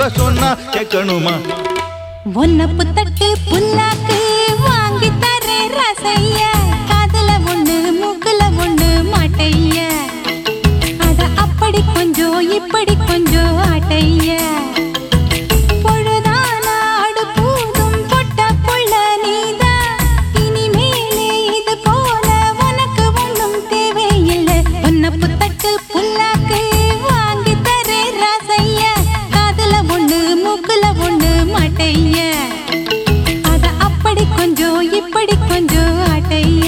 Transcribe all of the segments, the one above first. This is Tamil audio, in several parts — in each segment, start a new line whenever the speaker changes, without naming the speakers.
இவ சொன்னா கேட்கணுமா
ஒன்ன புத்தட்டு புல்லாக்கு வாங்கி தரேன் ரசைய காதுல ஒண்ணு மூக்குல ஒண்ணு மாட்டைய அத அப்படி கொஞ்சம் இப்படி கொஞ்சம் ஆட்டைய பொழுதானா அடுப்பூதும் பொட்ட புள்ள நீதான் இனிமேலே இது போல உனக்கு ஒண்ணும் தேவையில்லை ஒன்ன புத்தட்டு புல்லாக்கு வாங்கி தரேன் ரசைய காதுல ஒண்ணு மூக்குல ஒண்ணு மாட்டைய அத அப்படி கொஞ்சம் இப்படி கொஞ்சம் ஆட்டைய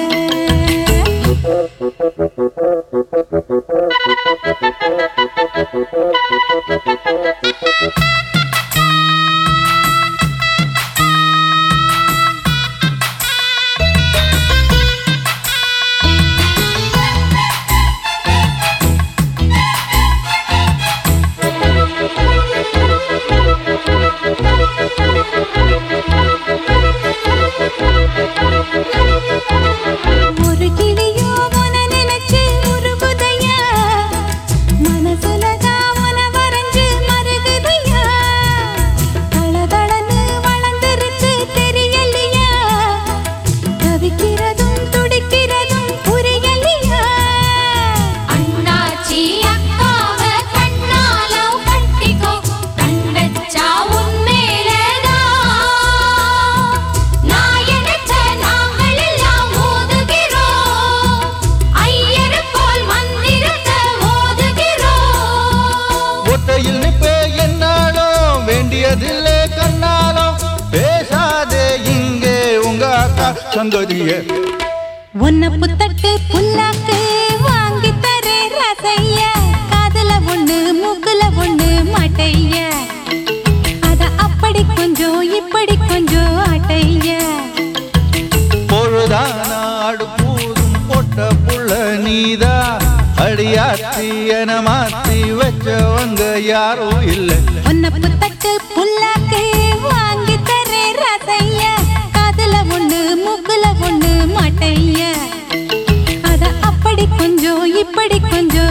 ஒரு கிளியோ உன நினைச்சு உருகுதையா மனசுலதான் உன வரைஞ்சு மருகுதையா தளதளன்னு வளர்ந்துருச்சு தெரியலையா தவிக்கிறதும் துடிக்கிறதும் புரியலையா
அண்ணாச்சி அக்காவ கண்ணால கட்டிக்கோ கண்டச்சா உன்மேலதான் நான் எடுத்த நாங்கள் எல்லாம் ஓதுகிறோம் ஐயர் போல் மந்திரத்தை ஓதுகிறோம்
ஒத்தையில் நிப்பே என்னாலும் வேண்டியதில்லை கண்ணாலும் பேசாதே இங்கே உங்க அக்கா சங்கதிய
உன்ன புத்தட்டு புல்லாக்கு வாங்கி தரேன் ரசைய காதுல ஒண்ணு மூக்குல ஒண்ணு மாட்டைய அத அப்படி கொஞ்சம் இப்படி கொஞ்சம் ஆட்டைய
பொழுதானாடு பூதும் பொட்ட புள்ள நீதா அடியாத்தி என மாத்தி வச்சவங்க யாரும் இல்லை
உன்ன புத்தட்டு புல்லாக்கு வாங்கி தரேன் ரசைய காதுல ஒண்ணு மூக்குல ஒண்ணு மாட்டைய அத அப்படி கொஞ்சம் இப்படி கொஞ்சம்